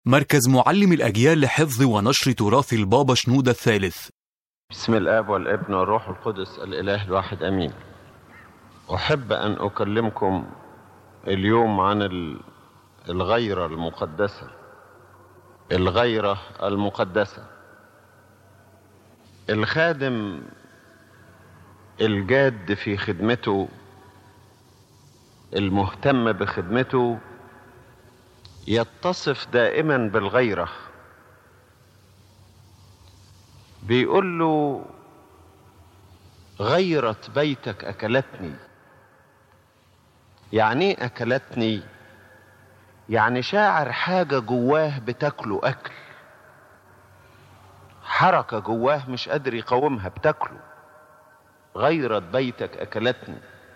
مركز معلم الأجيال لحفظ ونشر تراث البابا شنودة الثالث بسم الآب والابن والروح القدس الإله الواحد أمين أحب أن أكلمكم اليوم عن ال- الغيرة المقدسة الغيرة المقدسة الخادم الجاد في خدمته المهتم بخدمته يتصف دائما بالغيره بيقول له غيرة بيتك أكلتني يعني ايه أكلتني يعني شاعر حاجة جواه بتاكله أكل حركة جواه مش قادر يقاومها بتاكله غيرة بيتك أكلتني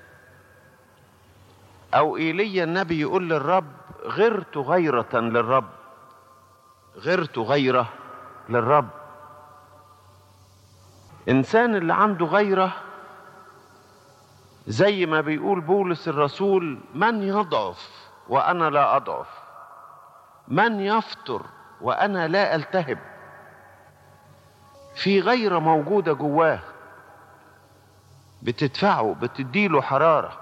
أو إيليا النبي يقول للرب غرت غيرة للرب غرت غيرة للرب انسان اللي عنده غيره زي ما بيقول بولس الرسول من يضعف وانا لا اضعف من يفطر وانا لا التهب في غيره موجوده جواه بتدفعه بتديله حراره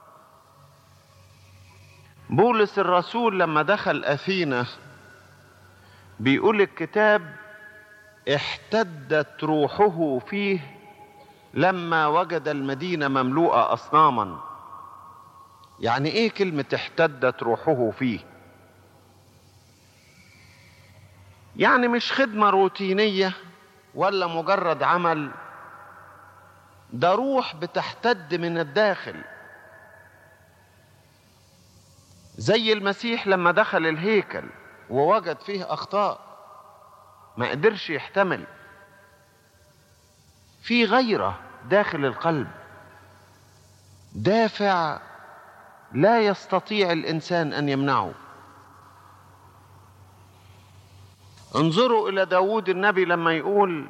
بولس الرسول لما دخل اثينا بيقول الكتاب احتدت روحه فيه لما وجد المدينة مملوءة أصناما يعني إيه كلمة احتدت روحه فيه يعني مش خدمة روتينية ولا مجرد عمل ده روح بتحتد من الداخل زي المسيح لما دخل الهيكل ووجد فيه أخطاء ما قدرش يحتمل في غيرة داخل القلب دافع لا يستطيع الإنسان أن يمنعه انظروا إلى داود النبي لما يقول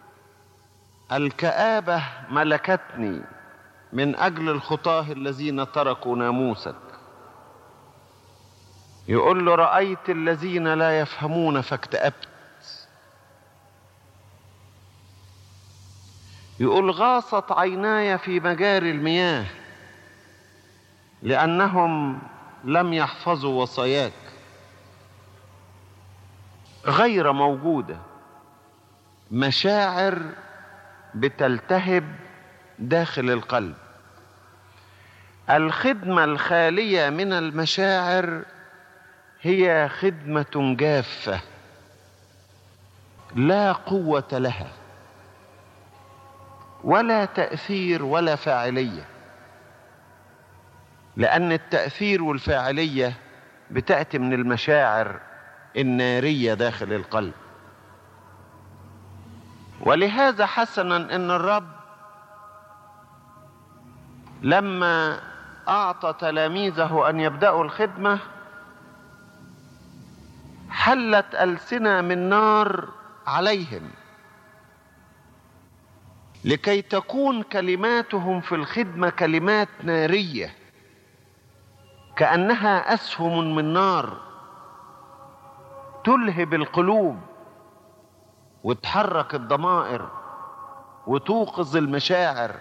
الكآبة ملكتني من أجل الخطاه الذين تركوا ناموسك يقول له رأيت الذين لا يفهمون فاكتأبت يقول غاصت عيناي في مجاري المياه لأنهم لم يحفظوا وصاياك غير موجودة مشاعر بتلتهب داخل القلب الخدمة الخالية من المشاعر هي خدمة جافة لا قوة لها ولا تأثير ولا فاعلية لأن التأثير والفاعلية بتأتي من المشاعر النارية داخل القلب ولهذا حسنا أن الرب لما أعطى تلاميذه أن يبدأوا الخدمة حلت ألسنة من نار عليهم لكي تكون كلماتهم في الخدمه كلمات ناريه كانها اسهم من نار تلهب القلوب وتحرك الضمائر وتوقظ المشاعر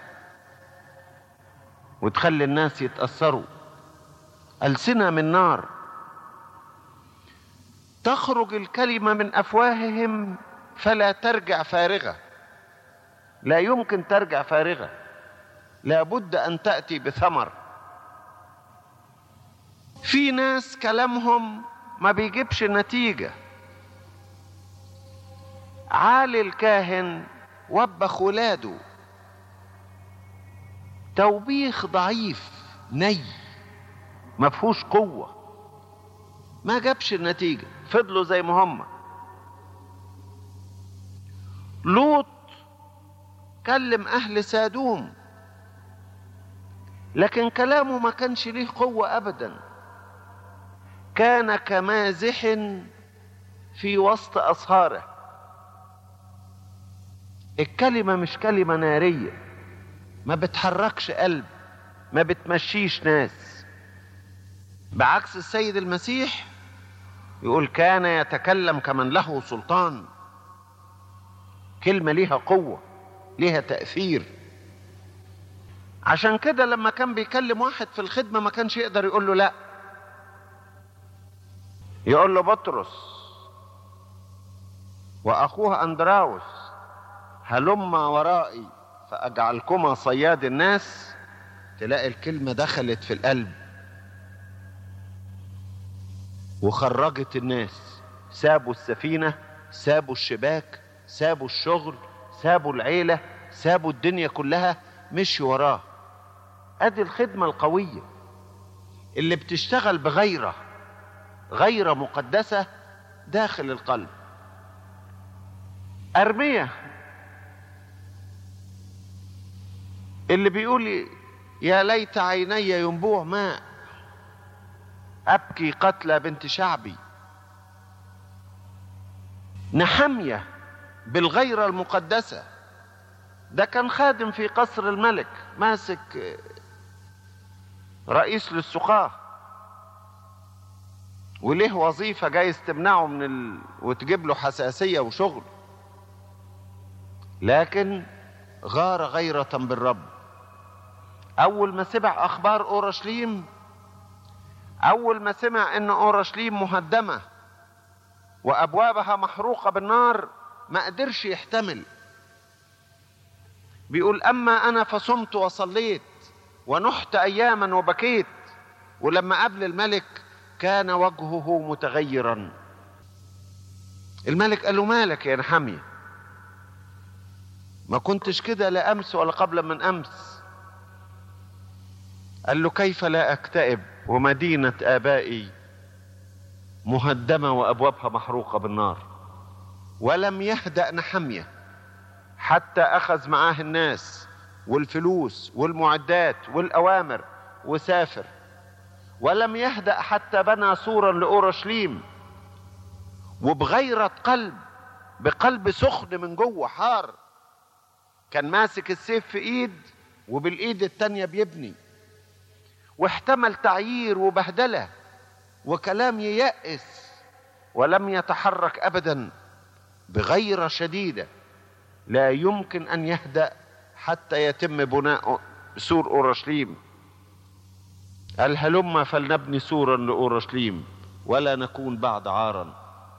وتخلي الناس يتاثروا السنه من نار تخرج الكلمه من افواههم فلا ترجع فارغه لا يمكن ترجع فارغة لابد أن تأتي بثمر في ناس كلامهم ما بيجيبش نتيجة عالي الكاهن وبخ ولاده توبيخ ضعيف ني ما فيهوش قوة ما جابش النتيجة فضلوا زي ما هم لوط كلم أهل سادوم لكن كلامه ما كانش ليه قوة أبدا كان كمازح في وسط أصهاره الكلمة مش كلمة نارية ما بتحركش قلب ما بتمشيش ناس بعكس السيد المسيح يقول كان يتكلم كمن له سلطان كلمة ليها قوة ليها تأثير عشان كده لما كان بيكلم واحد في الخدمة ما كانش يقدر يقول له لا يقول له بطرس وأخوه أندراوس هلما ورائي فأجعلكما صياد الناس تلاقي الكلمة دخلت في القلب وخرجت الناس سابوا السفينة سابوا الشباك سابوا الشغل سابوا العيلة سابوا الدنيا كلها مشوا وراه ادي الخدمة القوية اللي بتشتغل بغيرة غيرة مقدسة داخل القلب أرمية اللي بيقول يا ليت عيني ينبوع ماء أبكي قتلى بنت شعبي نحمية بالغيرة المقدسة ده كان خادم في قصر الملك ماسك رئيس للسقاة وليه وظيفة جايز تمنعه من ال... وتجيب له حساسية وشغل لكن غار غيرة بالرب أول ما سمع أخبار أورشليم أول ما سمع إن أورشليم مهدمة وأبوابها محروقة بالنار ما قدرش يحتمل بيقول أما أنا فصمت وصليت ونحت أياما وبكيت ولما قبل الملك كان وجهه متغيرا الملك قال له مالك يا نحمية ما كنتش كده لا أمس ولا قبل من أمس قال له كيف لا أكتئب ومدينة آبائي مهدمة وأبوابها محروقة بالنار ولم يهدأ نحمية حتى أخذ معاه الناس والفلوس والمعدات والأوامر وسافر ولم يهدأ حتى بنى سورا لأورشليم وبغيرة قلب بقلب سخن من جوه حار كان ماسك السيف في ايد وبالايد التانية بيبني واحتمل تعيير وبهدلة وكلام ييأس ولم يتحرك ابدا بغيرة شديدة لا يمكن ان يهدأ حتى يتم بناء سور اورشليم قال هلم فلنبني سورا لاورشليم ولا نكون بعد عارا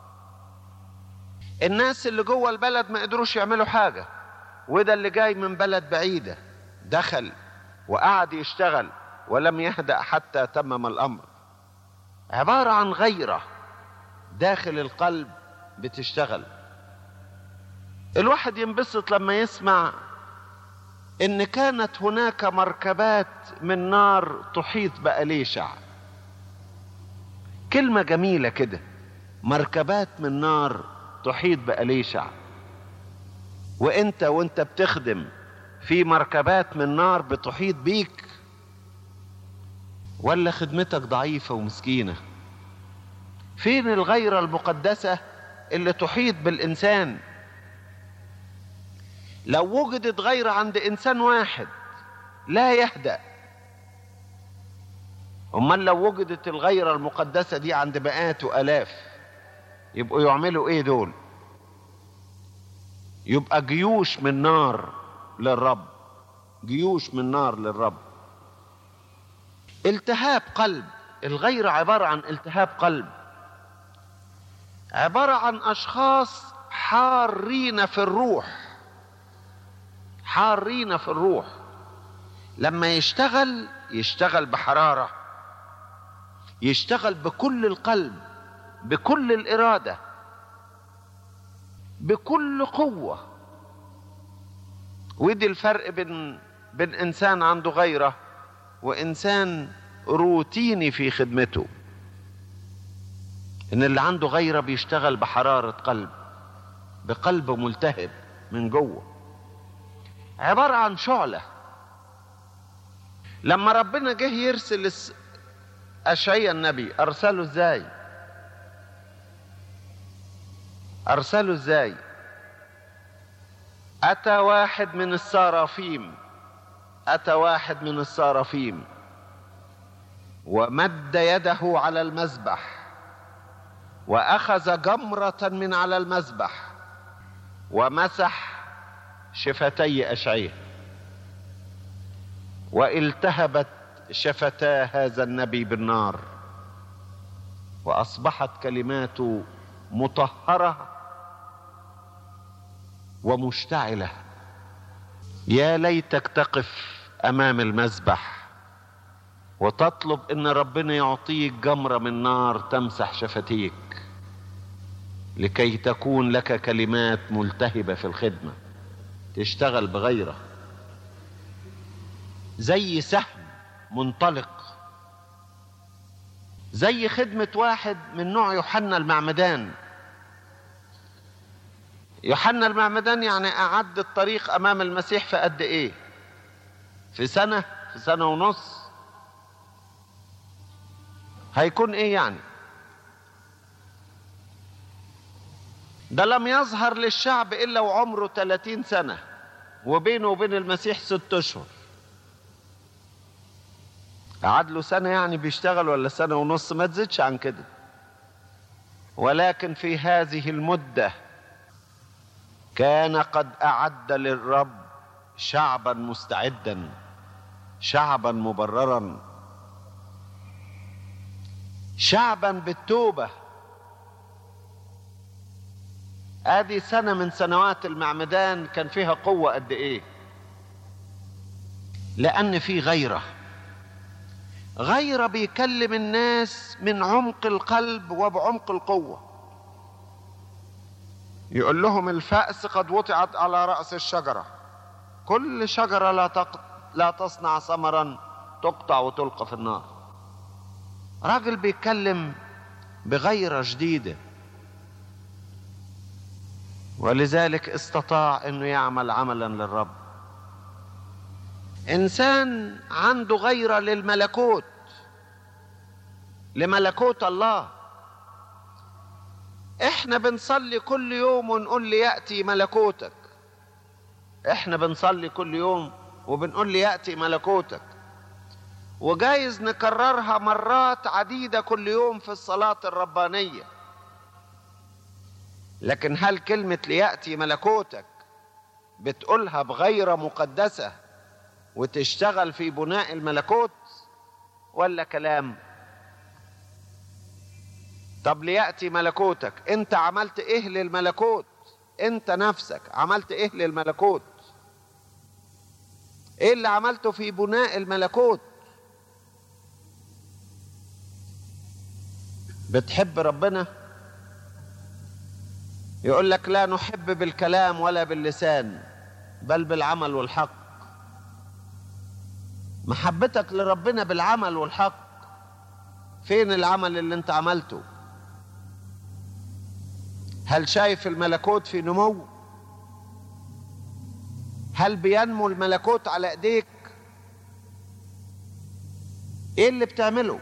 الناس اللي جوه البلد ما قدروش يعملوا حاجه وده اللي جاي من بلد بعيده دخل وقعد يشتغل ولم يهدأ حتى تمم الامر عباره عن غيره داخل القلب بتشتغل الواحد ينبسط لما يسمع ان كانت هناك مركبات من نار تحيط بأليشع كلمة جميلة كده مركبات من نار تحيط بأليشع وانت وانت بتخدم في مركبات من نار بتحيط بيك ولا خدمتك ضعيفة ومسكينة فين الغيرة المقدسة اللي تحيط بالإنسان لو وجدت غيرة عند إنسان واحد لا يهدأ أمال لو وجدت الغيرة المقدسة دي عند مئات وآلاف يبقوا يعملوا إيه دول يبقى جيوش من نار للرب جيوش من نار للرب التهاب قلب الغيرة عبارة عن التهاب قلب عبارة عن أشخاص حارين في الروح حارين في الروح لما يشتغل يشتغل بحرارة يشتغل بكل القلب بكل الإرادة بكل قوة ودي الفرق بين بين إنسان عنده غيرة وإنسان روتيني في خدمته إن اللي عنده غيرة بيشتغل بحرارة قلب بقلب ملتهب من جوه عبارة عن شعلة لما ربنا جه يرسل أشعيا النبي أرسله إزاي أرسله إزاي أتى واحد من السارافيم أتى واحد من السارافيم ومد يده على المذبح واخذ جمره من على المذبح ومسح شفتي اشعيه والتهبت شفتا هذا النبي بالنار واصبحت كلماته مطهره ومشتعله يا ليتك تقف امام المذبح وتطلب ان ربنا يعطيك جمره من نار تمسح شفتيك لكي تكون لك كلمات ملتهبه في الخدمه تشتغل بغيره زي سهم منطلق زي خدمة واحد من نوع يوحنا المعمدان يوحنا المعمدان يعني أعد الطريق أمام المسيح في قد إيه في سنة في سنة ونص هيكون إيه يعني ده لم يظهر للشعب إلا وعمره 30 سنة وبينه وبين المسيح ست أشهر قعد له سنة يعني بيشتغل ولا سنة ونص ما تزيدش عن كده ولكن في هذه المدة كان قد أعد للرب شعبا مستعدا شعبا مبررا شعبا بالتوبة ادي سنة من سنوات المعمدان كان فيها قوة قد ايه لان في غيره غير بيكلم الناس من عمق القلب وبعمق القوة يقول لهم الفأس قد وطعت على رأس الشجرة كل شجرة لا, تق... لا تصنع ثمرا تقطع وتلقى في النار راجل بيتكلم بغيرة جديدة ولذلك استطاع انه يعمل عملا للرب انسان عنده غيره للملكوت لملكوت الله احنا بنصلي كل يوم ونقول لي ياتي ملكوتك احنا بنصلي كل يوم وبنقول لي ياتي ملكوتك وجايز نكررها مرات عديده كل يوم في الصلاه الربانيه لكن هل كلمه لياتي ملكوتك بتقولها بغيره مقدسه وتشتغل في بناء الملكوت ولا كلام طب لياتي ملكوتك انت عملت ايه للملكوت انت نفسك عملت ايه للملكوت ايه اللي عملته في بناء الملكوت بتحب ربنا يقول لك لا نحب بالكلام ولا باللسان بل بالعمل والحق محبتك لربنا بالعمل والحق فين العمل اللي انت عملته هل شايف الملكوت في نمو هل بينمو الملكوت على ايديك ايه اللي بتعمله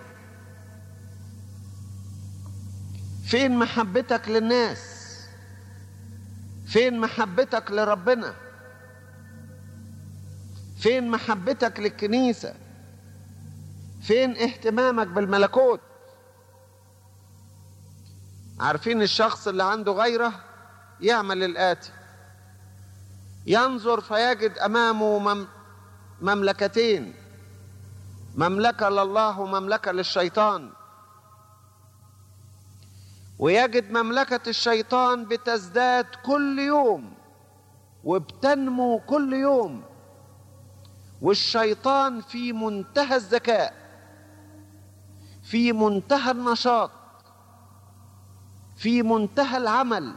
فين محبتك للناس فين محبتك لربنا فين محبتك للكنيسه فين اهتمامك بالملكوت عارفين الشخص اللي عنده غيره يعمل الاتي ينظر فيجد امامه مم مملكتين مملكه لله ومملكه للشيطان ويجد مملكه الشيطان بتزداد كل يوم وبتنمو كل يوم والشيطان في منتهى الذكاء في منتهى النشاط في منتهى العمل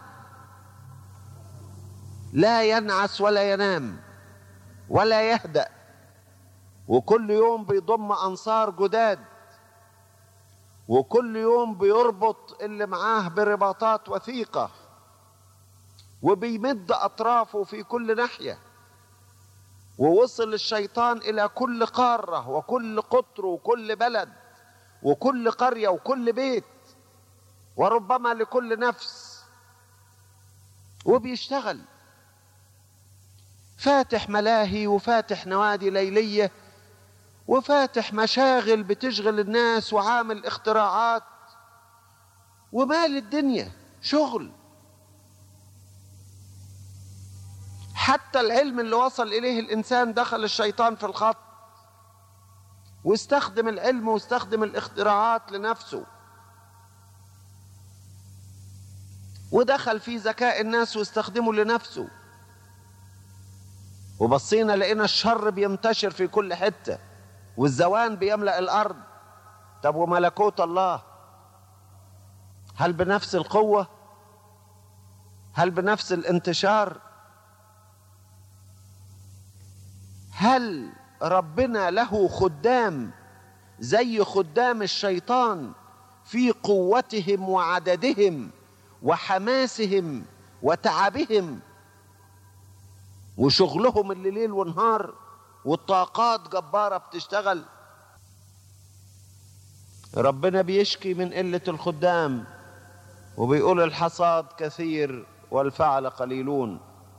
لا ينعس ولا ينام ولا يهدأ وكل يوم بيضم أنصار جداد وكل يوم بيربط اللي معاه برباطات وثيقة وبيمد أطرافه في كل ناحية ووصل الشيطان إلى كل قارة وكل قطر وكل بلد وكل قرية وكل بيت وربما لكل نفس وبيشتغل فاتح ملاهي وفاتح نوادي ليلية وفاتح مشاغل بتشغل الناس وعامل اختراعات ومال الدنيا شغل حتى العلم اللي وصل اليه الانسان دخل الشيطان في الخط واستخدم العلم واستخدم الاختراعات لنفسه ودخل في ذكاء الناس واستخدمه لنفسه وبصينا لقينا الشر بينتشر في كل حته والزوان بيملأ الارض طب وملكوت الله هل بنفس القوه هل بنفس الانتشار هل ربنا له خدام زي خدام الشيطان في قوتهم وعددهم وحماسهم وتعبهم وشغلهم اللي ليل ونهار والطاقات جبارة بتشتغل ربنا بيشكي من قلة الخدام وبيقول الحصاد كثير والفعل قليلون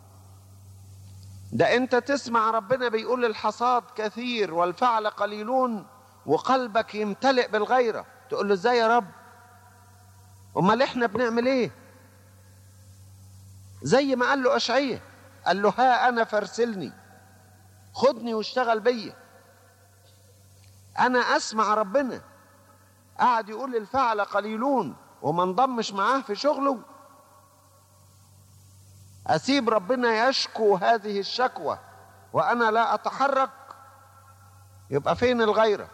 ده انت تسمع ربنا بيقول الحصاد كثير والفعل قليلون وقلبك يمتلئ بالغيرة تقول له ازاي يا رب امال احنا بنعمل ايه زي ما قال له اشعية قال له ها انا فارسلني خدني واشتغل بيا انا اسمع ربنا قعد يقول الفعل قليلون وما انضمش معاه في شغله اسيب ربنا يشكو هذه الشكوى وانا لا اتحرك يبقى فين الغيره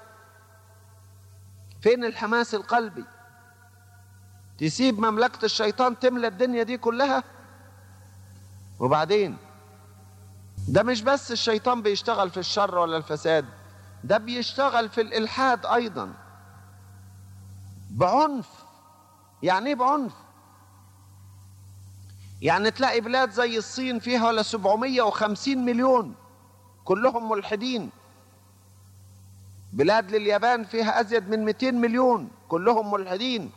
فين الحماس القلبي تسيب مملكه الشيطان تملى الدنيا دي كلها وبعدين ده مش بس الشيطان بيشتغل في الشر ولا الفساد ده بيشتغل في الالحاد ايضا بعنف يعني ايه بعنف يعني تلاقي بلاد زي الصين فيها ولا 750 مليون كلهم ملحدين بلاد لليابان فيها أزيد من 200 مليون كلهم ملحدين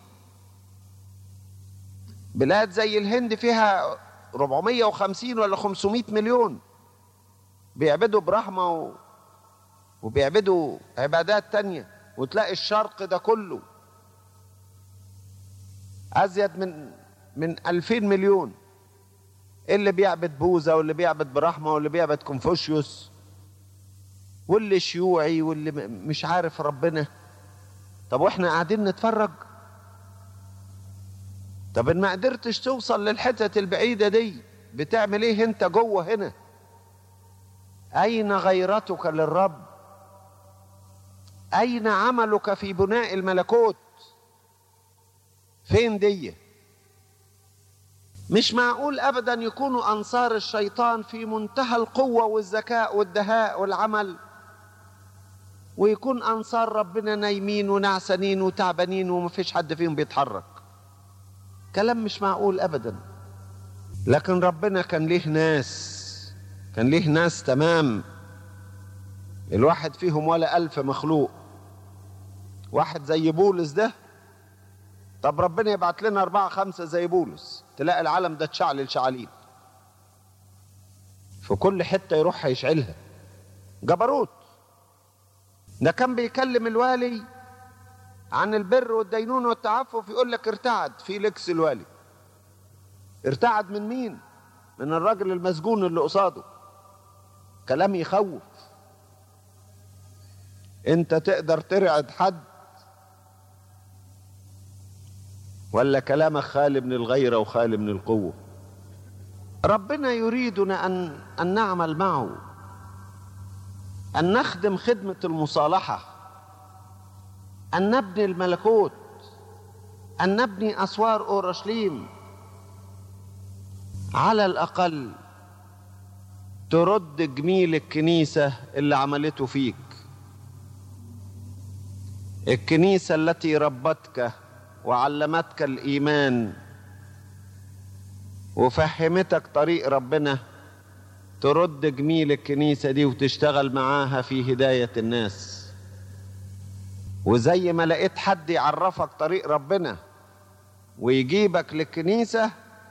بلاد زي الهند فيها 450 ولا 500 مليون بيعبدوا برحمة و... وبيعبدوا عبادات تانية وتلاقي الشرق ده كله أزيد من من 2000 مليون اللي بيعبد بوذا واللي بيعبد برحمة واللي بيعبد كونفوشيوس واللي شيوعي واللي مش عارف ربنا طب واحنا قاعدين نتفرج طب ان ما قدرتش توصل للحتت البعيدة دي بتعمل ايه انت جوه هنا اين غيرتك للرب اين عملك في بناء الملكوت فين دي مش معقول ابدا يكونوا انصار الشيطان في منتهى القوه والذكاء والدهاء والعمل ويكون انصار ربنا نايمين ونعسانين وتعبانين ومفيش حد فيهم بيتحرك كلام مش معقول ابدا لكن ربنا كان ليه ناس كان ليه ناس تمام الواحد فيهم ولا ألف مخلوق واحد زي بولس ده طب ربنا يبعت لنا أربعة خمسة زي بولس تلاقي العالم ده اتشعل شعالين في كل حتة يروح هيشعلها جبروت ده كان بيكلم الوالي عن البر والدينون والتعفف يقول لك ارتعد فيليكس الوالي ارتعد من مين من الراجل المسجون اللي قصاده كلام يخوف انت تقدر ترعد حد ولا كلامك خالي من الغيرة وخالي من القوة ربنا يريدنا أن, أن نعمل معه أن نخدم خدمة المصالحة أن نبني الملكوت أن نبني أسوار أورشليم على الأقل ترد جميل الكنيسة اللي عملته فيك الكنيسة التي ربتك وعلمتك الإيمان وفهمتك طريق ربنا ترد جميل الكنيسة دي وتشتغل معاها في هداية الناس وزي ما لقيت حد يعرفك طريق ربنا ويجيبك للكنيسة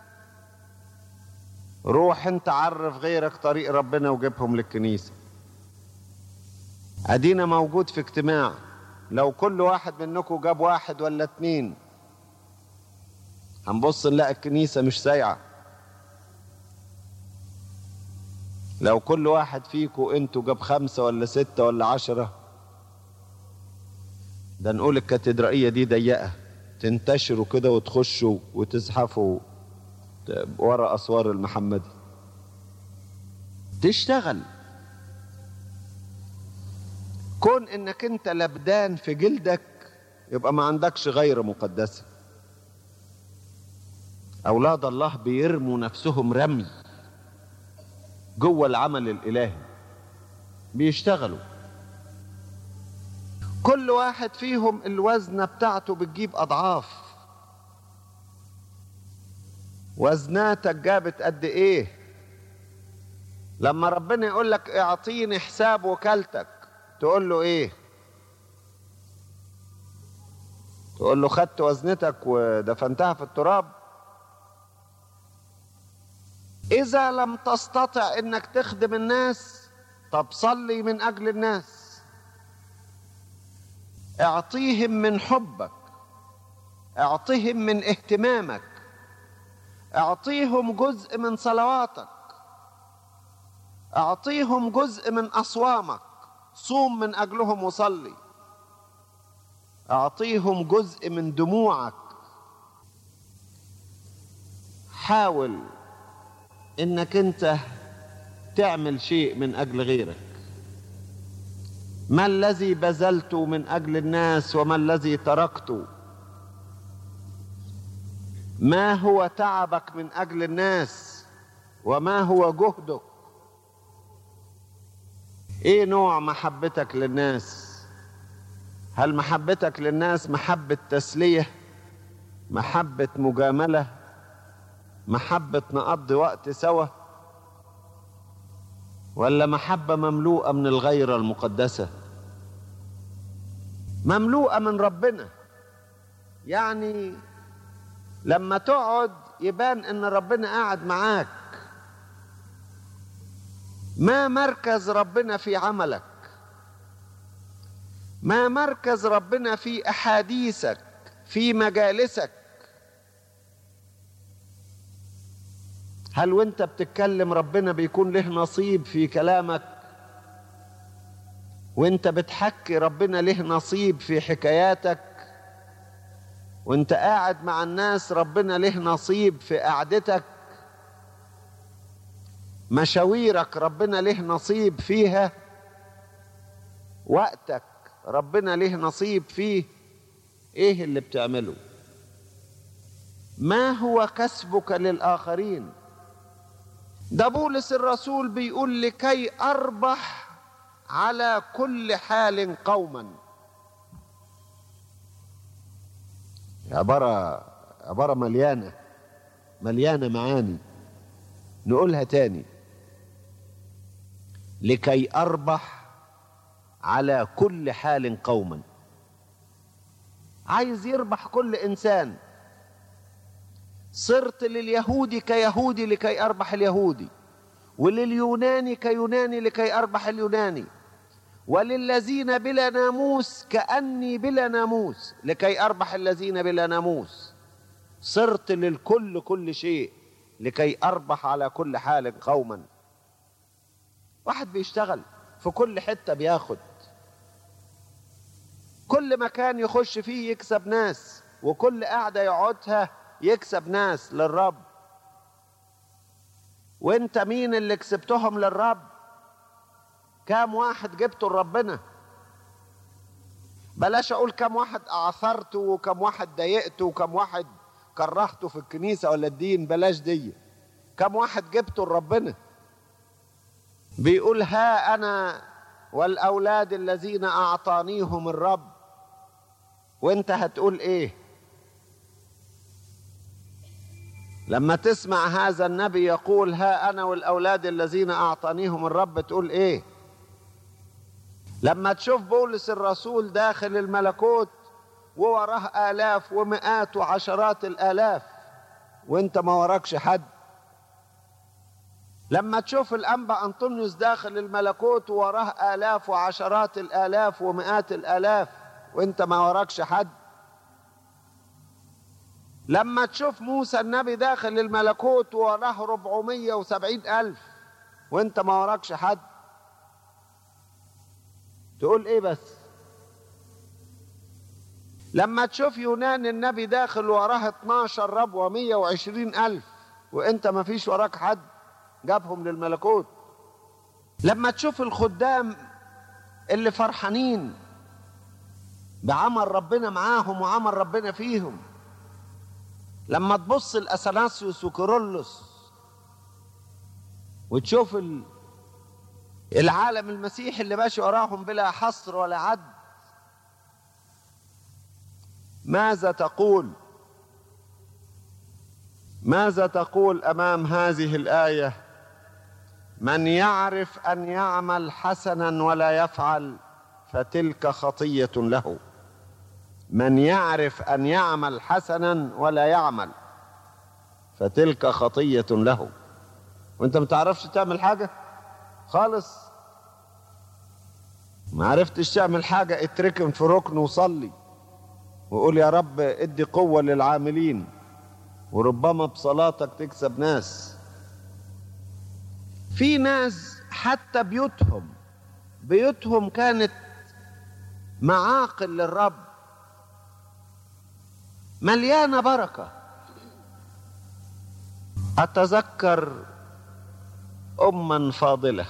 روح انت عرف غيرك طريق ربنا وجيبهم للكنيسة ادينا موجود في اجتماع لو كل واحد منكم جاب واحد ولا اتنين هنبص نلاقي الكنيسة مش سايعة لو كل واحد فيكم انتوا جاب خمسة ولا ستة ولا عشرة ده نقول الكاتدرائية دي ضيقة تنتشروا كده وتخشوا وتزحفوا ورا أسوار المحمدي تشتغل كون انك انت لبدان في جلدك يبقى ما عندكش غير مقدسة أولاد الله بيرموا نفسهم رمي جوه العمل الإلهي بيشتغلوا كل واحد فيهم الوزنة بتاعته بتجيب أضعاف وزناتك جابت قد إيه لما ربنا يقول لك اعطيني حساب وكالتك تقول له إيه تقول له خدت وزنتك ودفنتها في التراب إذا لم تستطع إنك تخدم الناس طب صلي من أجل الناس اعطيهم من حبك اعطيهم من اهتمامك اعطيهم جزء من صلواتك اعطيهم جزء من اصوامك صوم من اجلهم وصلي اعطيهم جزء من دموعك حاول انك انت تعمل شيء من اجل غيرك ما الذي بذلت من اجل الناس وما الذي تركت ما هو تعبك من اجل الناس وما هو جهدك ايه نوع محبتك للناس هل محبتك للناس محبه تسليه محبه مجامله محبه نقضي وقت سوا ولا محبة مملوءة من الغيرة المقدسة مملوءة من ربنا يعني لما تقعد يبان ان ربنا قاعد معاك ما مركز ربنا في عملك ما مركز ربنا في احاديثك في مجالسك هل وانت بتتكلم ربنا بيكون له نصيب في كلامك وانت بتحكي ربنا له نصيب في حكاياتك وانت قاعد مع الناس ربنا له نصيب في قعدتك مشاويرك ربنا له نصيب فيها وقتك ربنا له نصيب فيه ايه اللي بتعمله ما هو كسبك للاخرين ده بولس الرسول بيقول لكي اربح على كل حال قوما عبارة عبارة مليانة مليانة معاني نقولها تاني لكي أربح على كل حال قوما عايز يربح كل إنسان صرت لليهودي كيهودي لكي أربح اليهودي ولليوناني كيوناني لكي أربح اليوناني وللذين بلا ناموس كأني بلا ناموس لكي أربح الذين بلا ناموس صرت للكل كل شيء لكي أربح على كل حال قوما واحد بيشتغل في كل حتة بياخد كل مكان يخش فيه يكسب ناس وكل قعدة يقعدها يكسب ناس للرب وانت مين اللي كسبتهم للرب كام واحد جبته لربنا بلاش اقول كم واحد اعثرته وكم واحد ضايقته وكم واحد كرهته في الكنيسه ولا الدين بلاش دي كم واحد جبته لربنا بيقول ها انا والاولاد الذين اعطانيهم الرب وانت هتقول ايه لما تسمع هذا النبي يقول ها انا والاولاد الذين اعطانيهم الرب تقول ايه لما تشوف بولس الرسول داخل الملكوت ووراه آلاف ومئات وعشرات الآلاف وانت ما وراكش حد لما تشوف الأنبا أنطونيوس داخل الملكوت ووراه آلاف وعشرات الآلاف ومئات الآلاف وانت ما وراكش حد لما تشوف موسى النبي داخل الملكوت وراه 470 ألف وانت ما وراكش حد تقول ايه بس لما تشوف يونان النبي داخل وراه 12 ربوة 120 ألف وانت ما فيش وراك حد جابهم للملكوت لما تشوف الخدام اللي فرحانين بعمل ربنا معاهم وعمل ربنا فيهم لما تبص لأثناسيوس وكيرلس وتشوف ال- العالم المسيحي اللي ماشي وراهم بلا حصر ولا عد ماذا تقول ماذا تقول امام هذه الايه من يعرف ان يعمل حسنا ولا يفعل فتلك خطيه له من يعرف ان يعمل حسنا ولا يعمل فتلك خطيه له وانت ما تعرفش تعمل حاجه خالص ما عرفتش تعمل حاجه اتركن في ركن وصلي وقول يا رب ادي قوه للعاملين وربما بصلاتك تكسب ناس في ناس حتى بيوتهم بيوتهم كانت معاقل للرب مليانه بركه اتذكر اما فاضله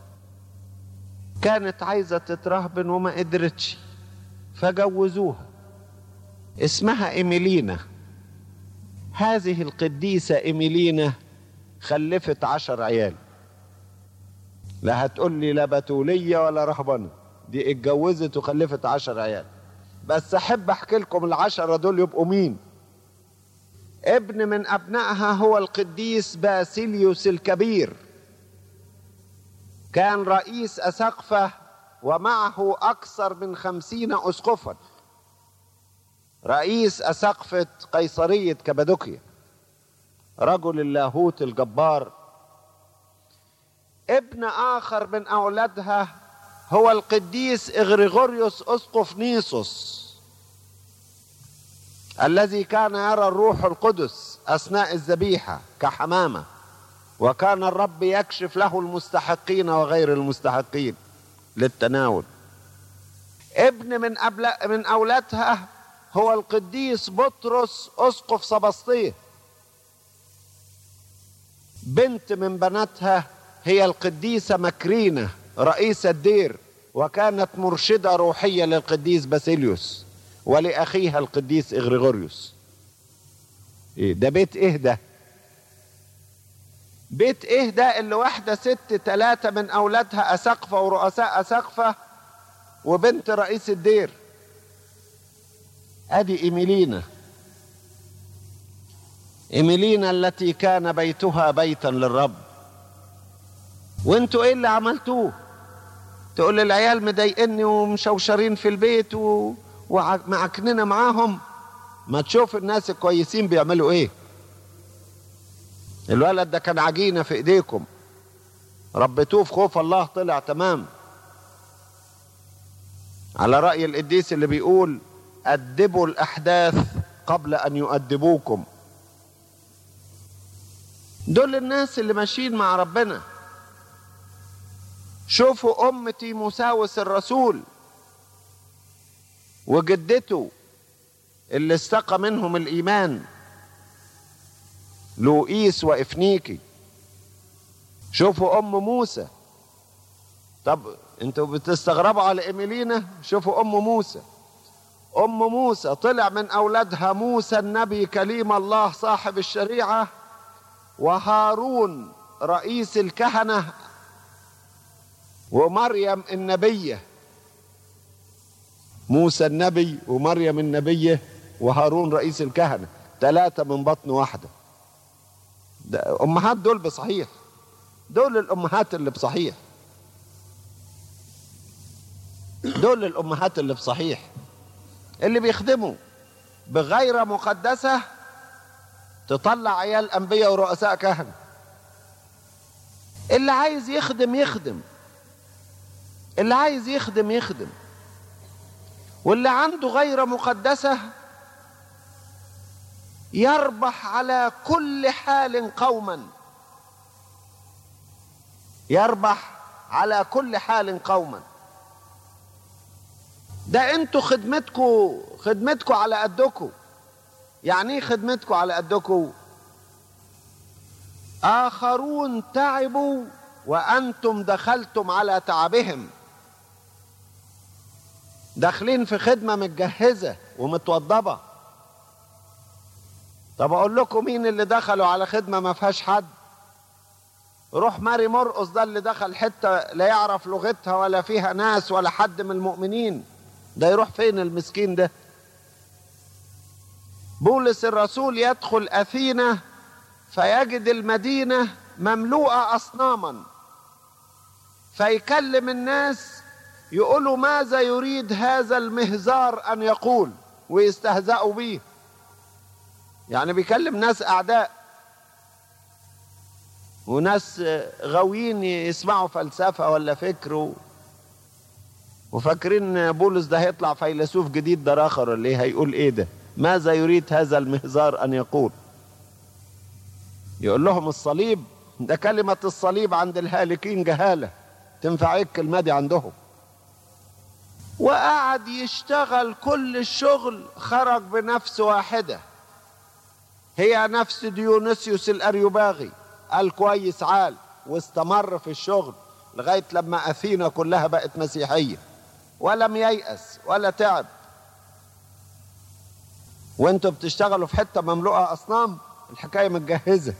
كانت عايزه تترهبن وما قدرتش فجوزوها اسمها ايميلينا هذه القديسه ايميلينا خلفت عشر عيال لا هتقول لي لا بتوليه ولا رهبنه دي اتجوزت وخلفت عشر عيال بس احب احكي لكم العشرة دول يبقوا مين ابن من ابنائها هو القديس باسيليوس الكبير كان رئيس أسقفة ومعه أكثر من خمسين أسقفا رئيس أسقفة قيصرية كبادوكيا رجل اللاهوت الجبار ابن آخر من أولادها هو القديس إغريغوريوس أسقف نيسوس الذي كان يرى الروح القدس أثناء الذبيحة كحمامة وكان الرب يكشف له المستحقين وغير المستحقين للتناول ابن من أبلا من أولادها هو القديس بطرس أسقف سبسطيه بنت من بناتها هي القديسة مكرينة رئيس الدير وكانت مرشدة روحية للقديس باسيليوس ولأخيها القديس إغريغوريوس إيه ده بيت إيه ده بيت إيه ده اللي واحدة ست ثلاثة من أولادها أسقفة ورؤساء أسقفة وبنت رئيس الدير أدي إيميلينا إيميلينا التي كان بيتها بيتا للرب وانتوا ايه اللي عملتوه تقول العيال مضايقني ومشوشرين في البيت و... ومعكننا معاهم ما تشوف الناس الكويسين بيعملوا ايه الولد ده كان عجينه في ايديكم ربيتوه في خوف الله طلع تمام على راي القديس اللي بيقول ادبوا الاحداث قبل ان يؤدبوكم دول الناس اللي ماشيين مع ربنا شوفوا أم تيموساوس الرسول وجدته اللي استقى منهم الإيمان لوئيس وإفنيكي شوفوا أم موسى طب انتوا بتستغربوا على إيميلينا شوفوا أم موسى أم موسى طلع من أولادها موسى النبي كليم الله صاحب الشريعة وهارون رئيس الكهنة ومريم النبية موسى النبي ومريم النبية وهارون رئيس الكهنة ثلاثة من بطن واحدة ده أمهات دول بصحيح دول الأمهات اللي بصحيح دول الأمهات اللي بصحيح اللي بيخدموا بغير مقدسة تطلع عيال أنبياء ورؤساء كهنة اللي عايز يخدم يخدم اللي عايز يخدم يخدم واللي عنده غير مقدسة يربح على كل حال قوما يربح على كل حال قوما ده انتوا خدمتكم خدمتكم على قدكم يعني ايه خدمتكم على قدكم اخرون تعبوا وانتم دخلتم على تعبهم داخلين في خدمه متجهزه ومتوضبه طب اقول لكم مين اللي دخلوا على خدمه ما فيهاش حد روح ماري مرقص ده اللي دخل حته لا يعرف لغتها ولا فيها ناس ولا حد من المؤمنين ده يروح فين المسكين ده بولس الرسول يدخل اثينا فيجد المدينه مملوءه اصناما فيكلم الناس يقولوا ماذا يريد هذا المهزار ان يقول ويستهزأوا به يعني بيكلم ناس اعداء وناس غاويين يسمعوا فلسفه ولا فكر وفاكرين بولس ده هيطلع فيلسوف جديد ده اخر ولا ايه هيقول ايه ده ماذا يريد هذا المهزار ان يقول يقول لهم الصليب ده كلمة الصليب عند الهالكين جهالة تنفع ايه الكلمة دي عندهم وقعد يشتغل كل الشغل خرج بنفس واحدة هي نفس ديونيسيوس الأريوباغي قال كويس عال واستمر في الشغل لغاية لما أثينا كلها بقت مسيحية ولم ييأس ولا تعب وانتوا بتشتغلوا في حتة مملوءة أصنام الحكاية متجهزة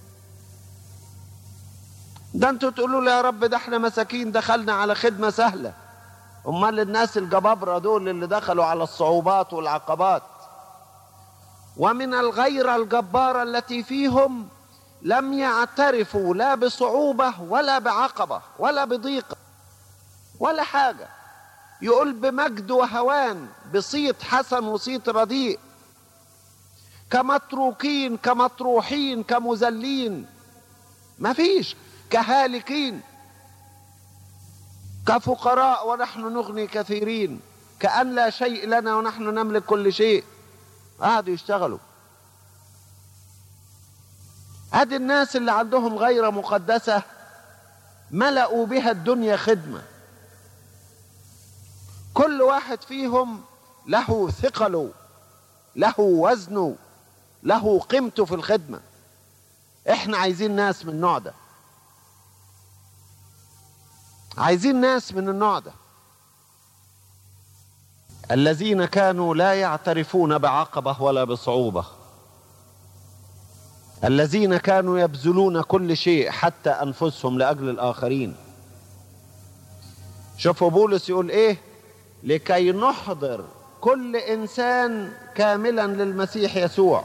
ده انتوا تقولوا لي يا رب ده احنا مساكين دخلنا على خدمة سهلة امال الناس الجبابرة دول اللي دخلوا على الصعوبات والعقبات ومن الغيرة الجبارة التي فيهم لم يعترفوا لا بصعوبة ولا بعقبة ولا بضيقة ولا حاجة يقول بمجد وهوان بصيت حسن وصيت رديء كمتروكين كمطروحين كمذلين ما فيش كهالكين كفقراء ونحن نغني كثيرين كأن لا شيء لنا ونحن نملك كل شيء قعدوا يشتغلوا ادي الناس اللي عندهم غير مقدسة ملأوا بها الدنيا خدمة كل واحد فيهم له ثقله له وزنه له قيمته في الخدمة احنا عايزين ناس من النوع ده عايزين ناس من النوع ده الذين كانوا لا يعترفون بعقبة ولا بصعوبة الذين كانوا يبذلون كل شيء حتى أنفسهم لأجل الآخرين شوفوا بولس يقول إيه لكي نحضر كل إنسان كاملا للمسيح يسوع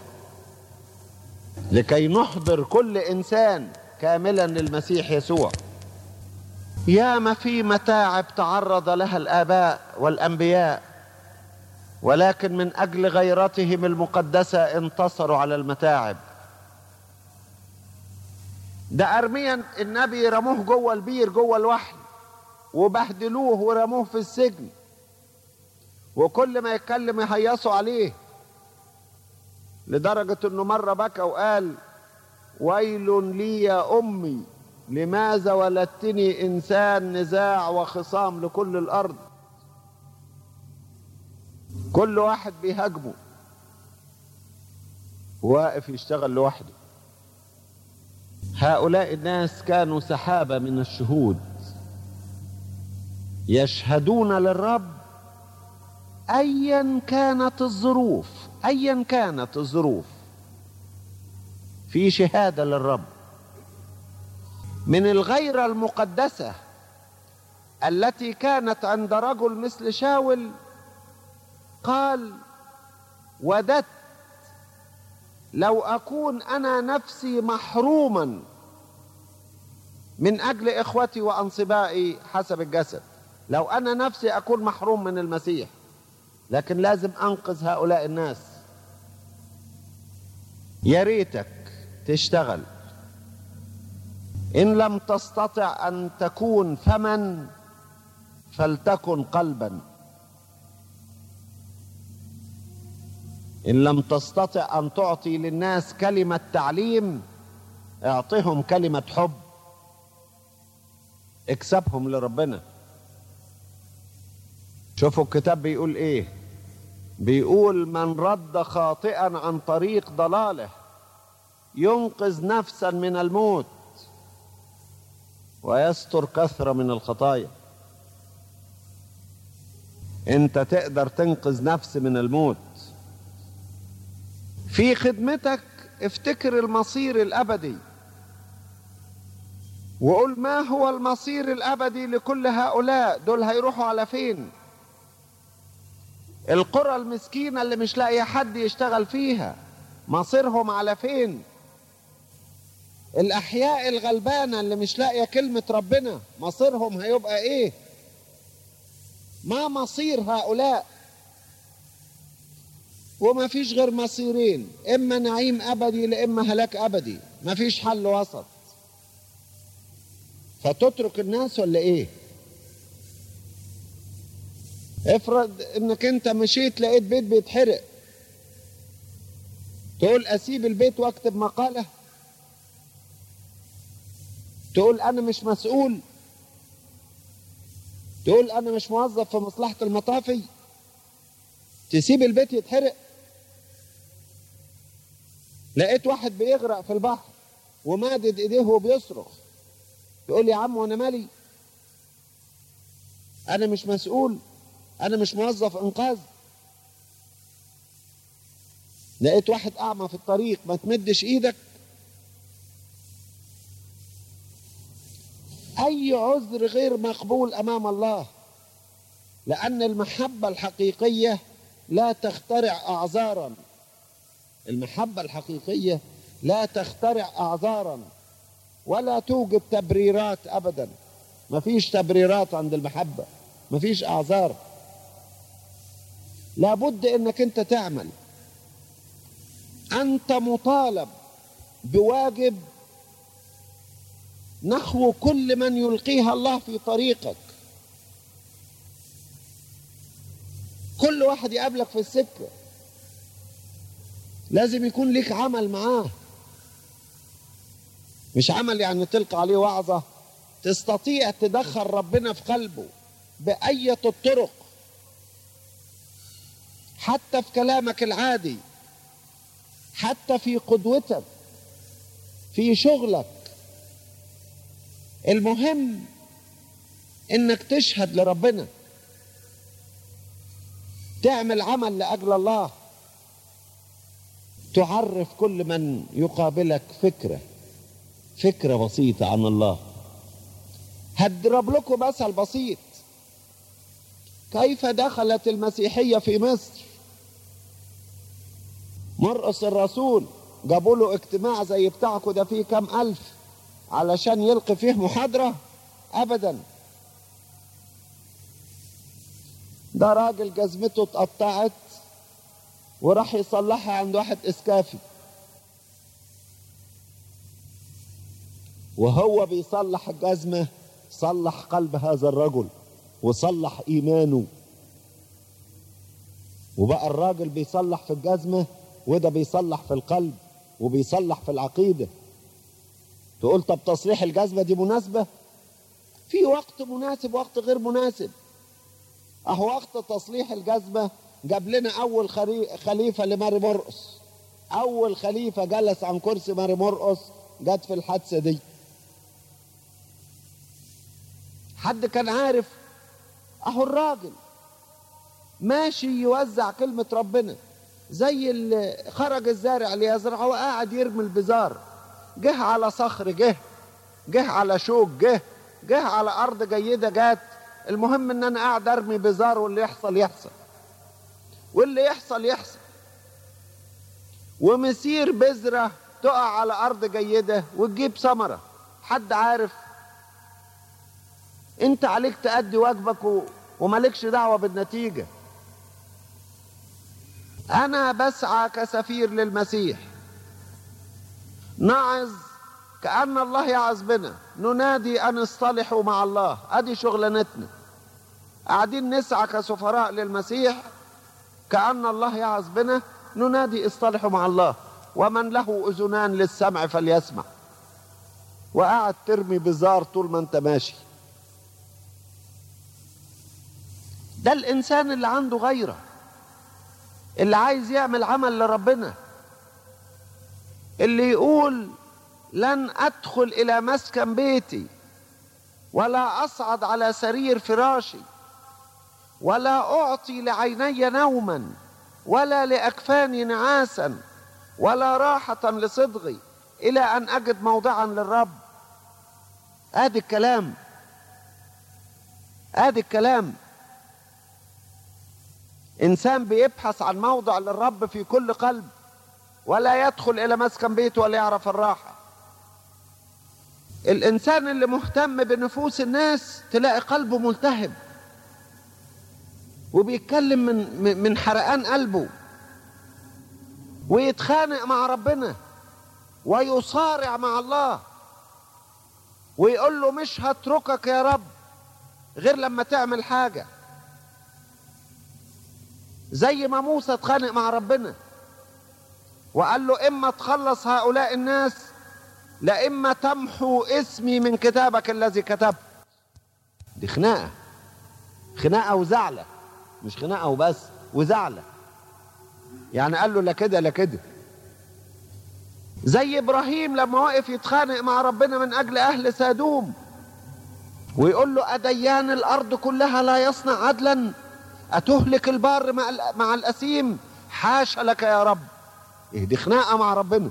لكي نحضر كل إنسان كاملا للمسيح يسوع يا ما في متاعب تعرض لها الآباء والأنبياء ولكن من أجل غيرتهم المقدسة انتصروا على المتاعب ده أرميا النبي رموه جوه البير جوه الوحل وبهدلوه ورموه في السجن وكل ما يتكلم يهيصوا عليه لدرجة انه مرة بكى وقال ويل لي يا امي لماذا ولدتني انسان نزاع وخصام لكل الارض كل واحد بيهاجمه واقف يشتغل لوحده هؤلاء الناس كانوا سحابة من الشهود يشهدون للرب ايا كانت الظروف ايا كانت الظروف في شهاده للرب من الغيره المقدسه التي كانت عند رجل مثل شاول قال وددت لو اكون انا نفسي محروما من اجل اخوتي وانصبائي حسب الجسد لو انا نفسي اكون محروم من المسيح لكن لازم انقذ هؤلاء الناس يا ريتك تشتغل ان لم تستطع ان تكون فما فلتكن قلبا إن لم تستطع أن تعطي للناس كلمة تعليم اعطهم كلمة حب اكسبهم لربنا شوفوا الكتاب بيقول ايه بيقول من رد خاطئا عن طريق ضلاله ينقذ نفسا من الموت ويستر كثرة من الخطايا انت تقدر تنقذ نفس من الموت في خدمتك افتكر المصير الابدي وقول ما هو المصير الابدي لكل هؤلاء دول هيروحوا على فين القرى المسكينه اللي مش لاقيه حد يشتغل فيها مصيرهم على فين الاحياء الغلبانه اللي مش لاقيه كلمه ربنا مصيرهم هيبقى ايه ما مصير هؤلاء وما فيش غير مصيرين اما نعيم ابدي لاما هلاك ابدي ما فيش حل وسط فتترك الناس ولا ايه افرض انك انت مشيت لقيت بيت بيتحرق تقول اسيب البيت واكتب مقاله تقول انا مش مسؤول تقول انا مش موظف في مصلحه المطافي تسيب البيت يتحرق لقيت واحد بيغرق في البحر ومادد ايديه وبيصرخ يقول يا عم وانا مالي انا مش مسؤول انا مش موظف انقاذ لقيت واحد اعمى في الطريق ما تمدش ايدك اي عذر غير مقبول امام الله لان المحبه الحقيقيه لا تخترع اعذارا المحبه الحقيقيه لا تخترع اعذارا ولا توجد تبريرات ابدا ما فيش تبريرات عند المحبه ما فيش اعذار لابد انك انت تعمل انت مطالب بواجب نحو كل من يلقيها الله في طريقك كل واحد يقابلك في السكه لازم يكون ليك عمل معاه مش عمل يعني تلقى عليه وعظه تستطيع تدخل ربنا في قلبه بأية الطرق حتى في كلامك العادي حتى في قدوتك في شغلك المهم انك تشهد لربنا تعمل عمل لاجل الله تعرف كل من يقابلك فكره فكره بسيطه عن الله هضرب لكم مثل بسيط كيف دخلت المسيحيه في مصر مرقس الرسول جابوا له اجتماع زي بتاعكم ده فيه كام الف علشان يلقي فيه محاضره ابدا ده راجل جزمته اتقطعت وراح يصلحها عند واحد اسكافي وهو بيصلح الجزمة صلح قلب هذا الرجل وصلح إيمانه وبقى الراجل بيصلح في الجزمة وده بيصلح في القلب وبيصلح في العقيدة تقول طب تصليح الجزمة دي مناسبة في وقت مناسب وقت غير مناسب اهو وقت تصليح الجزمة جاب لنا اول خليفة لماري مرقس اول خليفة جلس عن كرسي ماري مرقس جت في الحادثة دي حد كان عارف اهو الراجل ماشي يوزع كلمة ربنا زي اللي خرج الزارع ليزرع وقاعد يرمي البزار جه على صخر جه جه على شوك جه جه على ارض جيدة جات المهم ان انا قاعد ارمي بزار واللي يحصل يحصل واللي يحصل يحصل ومسير بذرة تقع على ارض جيدة وتجيب ثمرة حد عارف انت عليك تأدي واجبك و... ومالكش دعوة بالنتيجة انا بسعى كسفير للمسيح نعظ كأن الله يعظ بنا ننادي أن اصطلحوا مع الله أدي شغلانتنا قاعدين نسعى كسفراء للمسيح كأن الله يعظ بنا ننادي اصطلحوا مع الله ومن له اذنان للسمع فليسمع وقعد ترمي بزار طول ما انت ماشي ده الانسان اللي عنده غيره اللي عايز يعمل عمل لربنا اللي يقول لن ادخل الى مسكن بيتي ولا اصعد على سرير فراشي ولا اعطي لعيني نوما ولا لاكفاني نعاسا ولا راحه لصدغي الى ان اجد موضعا للرب ادي الكلام ادي الكلام انسان بيبحث عن موضع للرب في كل قلب ولا يدخل الى مسكن بيته ولا يعرف الراحه الانسان اللي مهتم بنفوس الناس تلاقي قلبه ملتهب وبيتكلم من من حرقان قلبه ويتخانق مع ربنا ويصارع مع الله ويقول له مش هتركك يا رب غير لما تعمل حاجه زي ما موسى اتخانق مع ربنا وقال له اما تخلص هؤلاء الناس لا اما تمحو اسمي من كتابك الذي كتبت دي خناقه خناقه وزعله مش خناقه وبس وزعله يعني قال له لا كده لا كده زي ابراهيم لما وقف يتخانق مع ربنا من اجل اهل سادوم ويقول له اديان الارض كلها لا يصنع عدلا اتهلك البار مع مع الاسيم حاشا لك يا رب ايه دي خناقه مع ربنا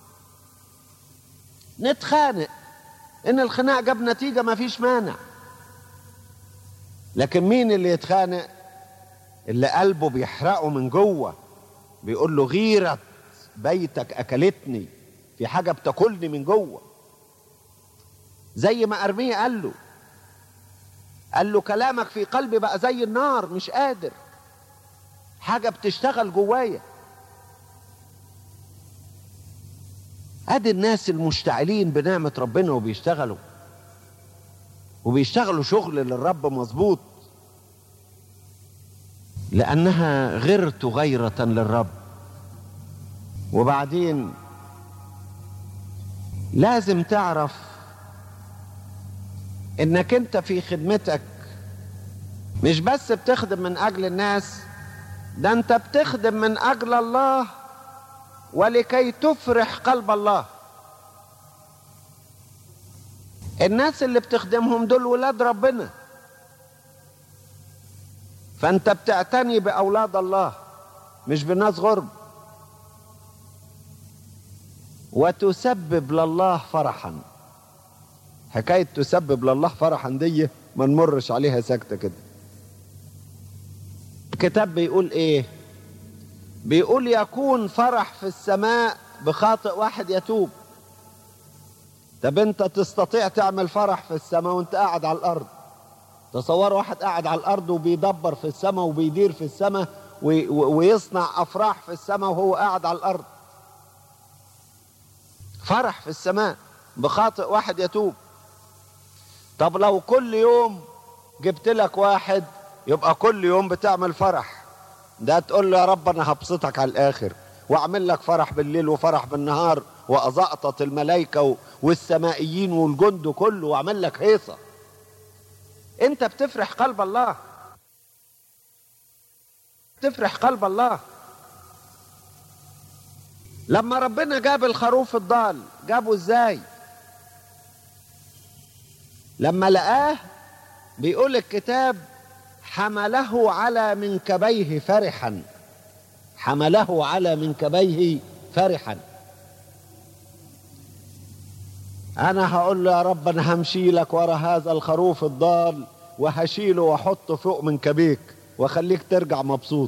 نتخانق ان الخناق جاب نتيجه ما فيش مانع لكن مين اللي يتخانق اللي قلبه بيحرقه من جوه بيقول له غيرة بيتك اكلتني في حاجه بتاكلني من جوه زي ما ارميه قال له قال له كلامك في قلبي بقى زي النار مش قادر حاجه بتشتغل جوايا ادي الناس المشتعلين بنعمه ربنا وبيشتغلوا وبيشتغلوا شغل للرب مظبوط لانها غرت غيره للرب وبعدين لازم تعرف انك انت في خدمتك مش بس بتخدم من اجل الناس ده انت بتخدم من اجل الله ولكي تفرح قلب الله الناس اللي بتخدمهم دول ولاد ربنا فانت بتعتني باولاد الله مش بناس غرب وتسبب لله فرحا حكايه تسبب لله فرحا دي ما نمرش عليها سكته كده الكتاب بيقول ايه بيقول يكون فرح في السماء بخاطئ واحد يتوب طب انت تستطيع تعمل فرح في السماء وانت قاعد على الارض تصور واحد قاعد على الارض وبيدبر في السماء وبيدير في السماء ويصنع افراح في السماء وهو قاعد على الارض فرح في السماء بخاطئ واحد يتوب طب لو كل يوم جبت لك واحد يبقى كل يوم بتعمل فرح ده تقول له يا رب انا هبسطك على الاخر واعمل لك فرح بالليل وفرح بالنهار وازقطط الملائكه والسمائيين والجند كله واعمل لك هيصه انت بتفرح قلب الله تفرح قلب الله لما ربنا جاب الخروف الضال جابه ازاي لما لقاه بيقول الكتاب حمله على منكبيه فرحا حمله على منكبيه فرحا انا هقول له يا رب انا همشي لك ورا هذا الخروف الضال وهشيله واحطه فوق منكبيك واخليك ترجع مبسوط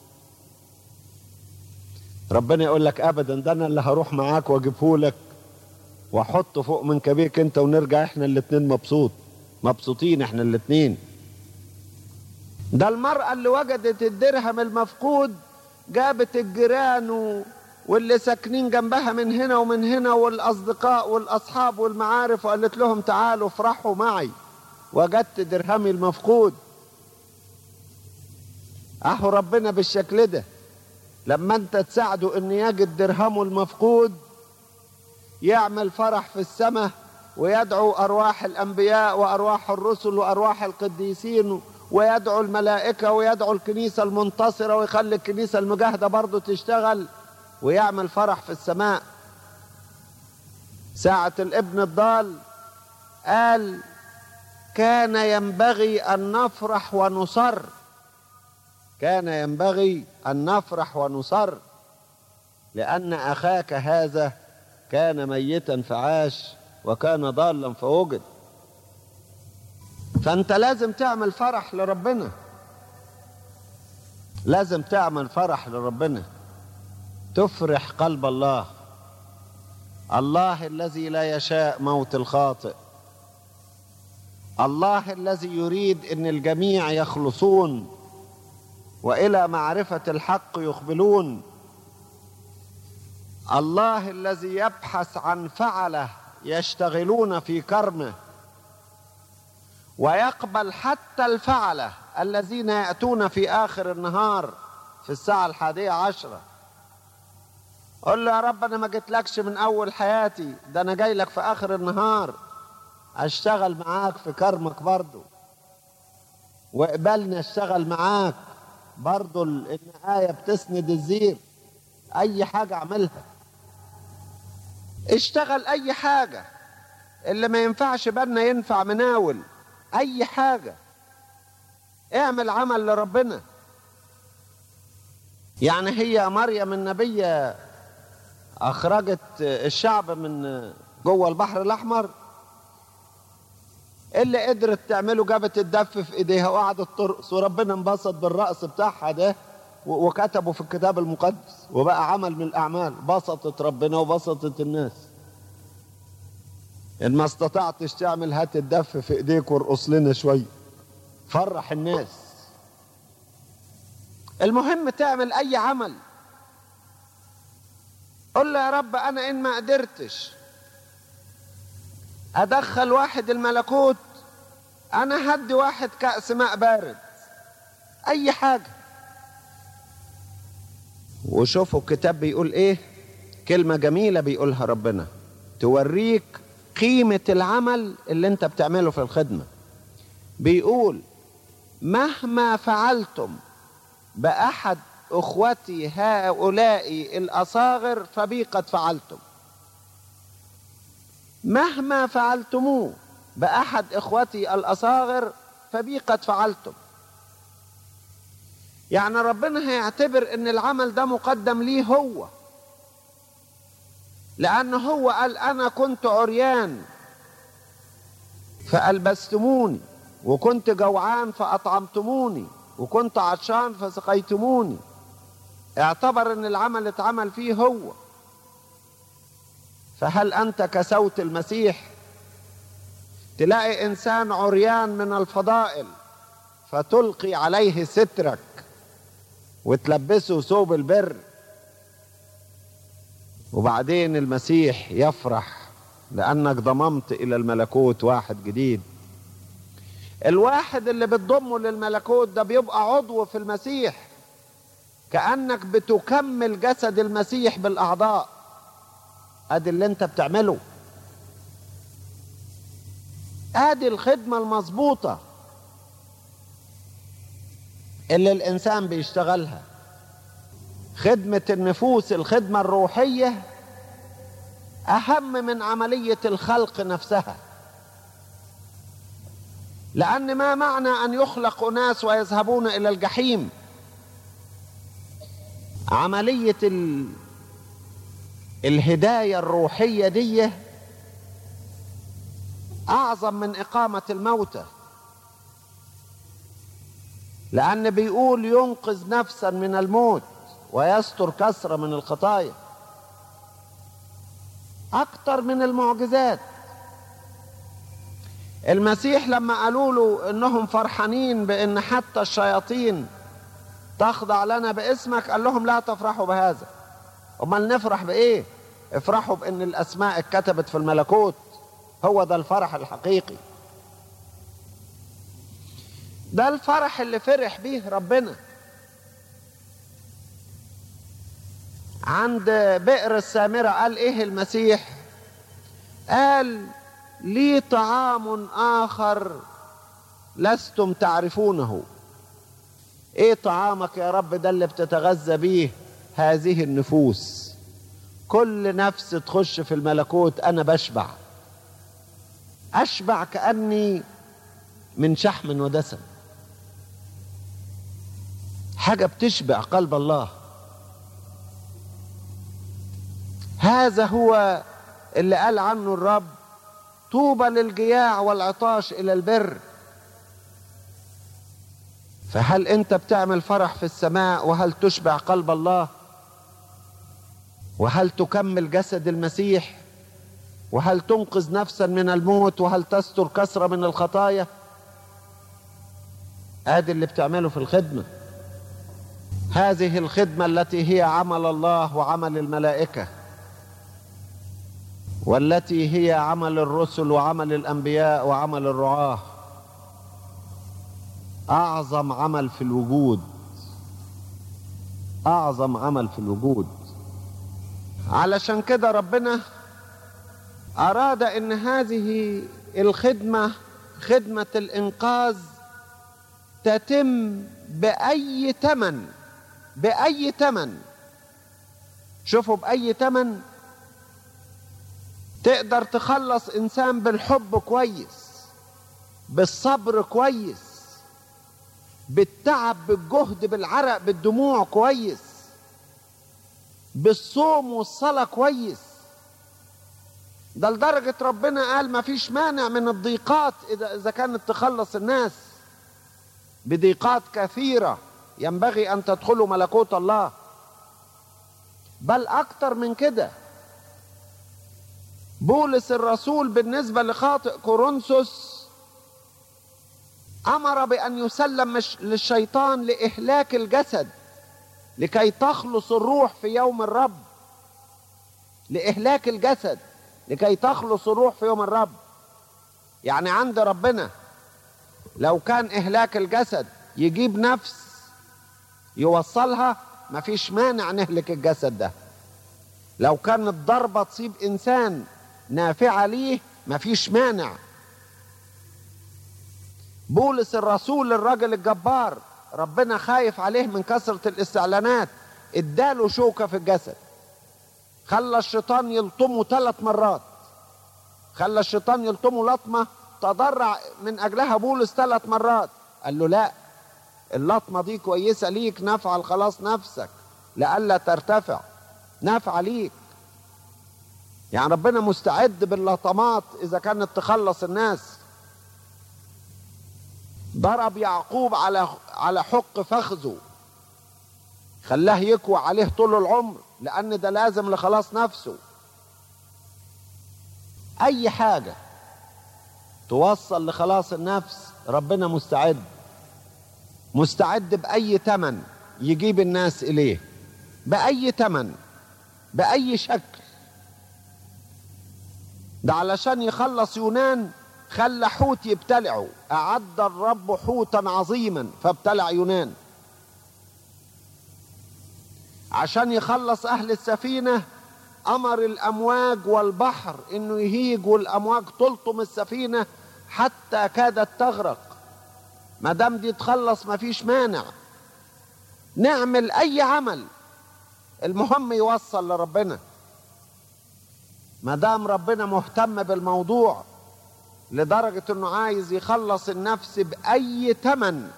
ربنا يقول لك ابدا ده انا اللي هروح معاك واجيبه لك واحطه فوق منكبيك انت ونرجع احنا الاتنين مبسوط مبسوطين احنا الاتنين ده المرأة اللي وجدت الدرهم المفقود جابت الجيران و... واللي ساكنين جنبها من هنا ومن هنا والأصدقاء والأصحاب والمعارف وقالت لهم تعالوا افرحوا معي وجدت درهمي المفقود أهو ربنا بالشكل ده لما انت تساعده ان يجد درهمه المفقود يعمل فرح في السماء ويدعو ارواح الانبياء وارواح الرسل وارواح القديسين ويدعو الملائكه ويدعو الكنيسه المنتصره ويخلي الكنيسه المجاهده برضه تشتغل ويعمل فرح في السماء ساعه الابن الضال قال كان ينبغي ان نفرح ونصر كان ينبغي ان نفرح ونصر لان اخاك هذا كان ميتا فعاش وكان ضالا فوجد فانت لازم تعمل فرح لربنا لازم تعمل فرح لربنا تفرح قلب الله الله الذي لا يشاء موت الخاطئ الله الذي يريد ان الجميع يخلصون والى معرفه الحق يقبلون الله الذي يبحث عن فعله يشتغلون في كرمه ويقبل حتى الفعله الذين ياتون في اخر النهار في الساعه الحادية عشرة قل له يا رب انا ما جيتلكش من اول حياتي ده انا جاي لك في اخر النهار اشتغل معاك في كرمك برضو واقبلني اشتغل معاك برضو الآية بتسند الزير أي حاجة اعملها اشتغل أي حاجة اللي ما ينفعش بالنا ينفع مناول أي حاجة اعمل عمل لربنا يعني هي مريم النبية أخرجت الشعب من جوه البحر الأحمر اللي قدرت تعمله جابت الدف في ايديها وقعدت ترقص وربنا انبسط بالرقص بتاعها ده وكتبه في الكتاب المقدس وبقى عمل من الاعمال بسطت ربنا وبسطت الناس ان ما استطعتش تعمل هات الدف في ايديك وارقص لنا شويه فرح الناس المهم تعمل اي عمل قل له يا رب انا ان ما قدرتش ادخل واحد الملكوت انا هدي واحد كأس ماء بارد اي حاجة وشوفوا الكتاب بيقول ايه كلمة جميلة بيقولها ربنا توريك قيمة العمل اللي انت بتعمله في الخدمة بيقول مهما فعلتم بأحد أخوتي هؤلاء الأصاغر فبي قد فعلتم مهما فعلتموه بأحد إخوتي الأصاغر فبي قد فعلتم يعني ربنا هيعتبر ان العمل ده مقدم ليه هو لأنه هو قال أنا كنت عريان فألبستموني وكنت جوعان فأطعمتموني وكنت عطشان فسقيتموني اعتبر ان العمل اتعمل فيه هو فهل انت كسوت المسيح تلاقي انسان عريان من الفضائل فتلقي عليه سترك وتلبسه ثوب البر وبعدين المسيح يفرح لانك ضممت الى الملكوت واحد جديد الواحد اللي بتضمه للملكوت ده بيبقى عضو في المسيح كانك بتكمل جسد المسيح بالاعضاء ادي اللي انت بتعمله ادي الخدمه المظبوطه اللي الانسان بيشتغلها خدمه النفوس الخدمه الروحيه اهم من عمليه الخلق نفسها لان ما معنى ان يخلق اناس ويذهبون الى الجحيم عمليه ال... الهدايه الروحيه دي اعظم من اقامه الموتى لان بيقول ينقذ نفسا من الموت ويستر كسره من الخطايا اكتر من المعجزات المسيح لما قالوا له انهم فرحانين بان حتى الشياطين تخضع لنا باسمك قال لهم لا تفرحوا بهذا امال نفرح بايه افرحوا بان الاسماء اتكتبت في الملكوت هو ده الفرح الحقيقي ده الفرح اللي فرح بيه ربنا عند بئر السامرة قال ايه المسيح قال لي طعام آخر لستم تعرفونه ايه طعامك يا رب ده اللي بتتغذى بيه هذه النفوس كل نفس تخش في الملكوت انا بشبع اشبع كاني من شحم ودسم حاجه بتشبع قلب الله هذا هو اللي قال عنه الرب طوبى للجياع والعطاش الى البر فهل انت بتعمل فرح في السماء وهل تشبع قلب الله وهل تكمل جسد المسيح وهل تنقذ نفسا من الموت وهل تستر كسرة من الخطايا ادي اللي بتعمله في الخدمة هذه الخدمة التي هي عمل الله وعمل الملائكة والتي هي عمل الرسل وعمل الأنبياء وعمل الرعاه اعظم عمل في الوجود اعظم عمل في الوجود علشان كده ربنا اراد ان هذه الخدمه خدمه الانقاذ تتم باي ثمن باي ثمن شوفوا باي ثمن تقدر تخلص انسان بالحب كويس بالصبر كويس بالتعب بالجهد بالعرق بالدموع كويس بالصوم والصلاة كويس ده لدرجة ربنا قال ما فيش مانع من الضيقات إذا إذا كانت تخلص الناس بضيقات كثيرة ينبغي أن تدخلوا ملكوت الله بل أكتر من كده بولس الرسول بالنسبة لخاطئ كورنثوس امر بان يسلم للشيطان لاهلاك الجسد لكي تخلص الروح في يوم الرب لاهلاك الجسد لكي تخلص الروح في يوم الرب يعني عند ربنا لو كان اهلاك الجسد يجيب نفس يوصلها مفيش مانع نهلك الجسد ده لو كانت ضربة تصيب انسان نافعة ليه مفيش مانع بولس الرسول الراجل الجبار ربنا خايف عليه من كثرة الاستعلانات اداله شوكة في الجسد خلى الشيطان يلطمه ثلاث مرات خلى الشيطان يلطمه لطمة تضرع من أجلها بولس ثلاث مرات قال له لا اللطمة دي كويسة ليك نافعة لخلاص نفسك لئلا ترتفع نافعة ليك يعني ربنا مستعد باللطمات إذا كانت تخلص الناس ضرب يعقوب على على حق فخذه خلاه يكوى عليه طول العمر لان ده لازم لخلاص نفسه اي حاجه توصل لخلاص النفس ربنا مستعد مستعد باي ثمن يجيب الناس اليه باي ثمن باي شكل ده علشان يخلص يونان خلى حوت يبتلعه أعد الرب حوتا عظيما فابتلع يونان عشان يخلص أهل السفينة أمر الأمواج والبحر إنه يهيج والأمواج تلطم السفينة حتى كادت تغرق ما دام دي تخلص مفيش مانع نعمل أي عمل المهم يوصل لربنا ما دام ربنا مهتم بالموضوع لدرجة انه عايز يخلص النفس بأي ثمن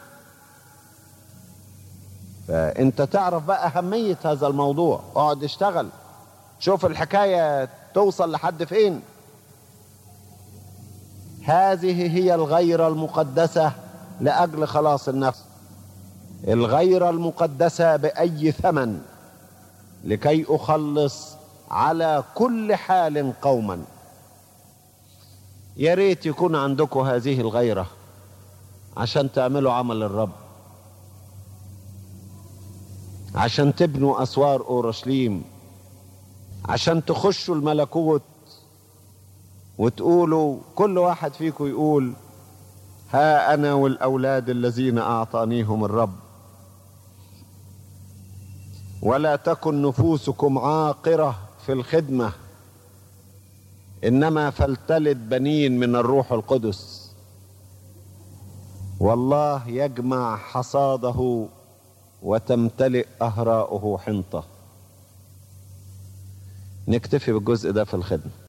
فانت تعرف بقى أهمية هذا الموضوع اقعد اشتغل شوف الحكاية توصل لحد فين هذه هي الغيرة المقدسة لأجل خلاص النفس الغيرة المقدسة بأي ثمن لكي أخلص على كل حال قوما يا ريت يكون عندكم هذه الغيرة عشان تعملوا عمل الرب عشان تبنوا أسوار أورشليم عشان تخشوا الملكوت وتقولوا كل واحد فيكم يقول ها أنا والأولاد الذين أعطانيهم الرب ولا تكن نفوسكم عاقرة في الخدمة إنما فلتلد بنين من الروح القدس والله يجمع حصاده وتمتلئ أهراؤه حنطة نكتفي بالجزء ده في الخدمة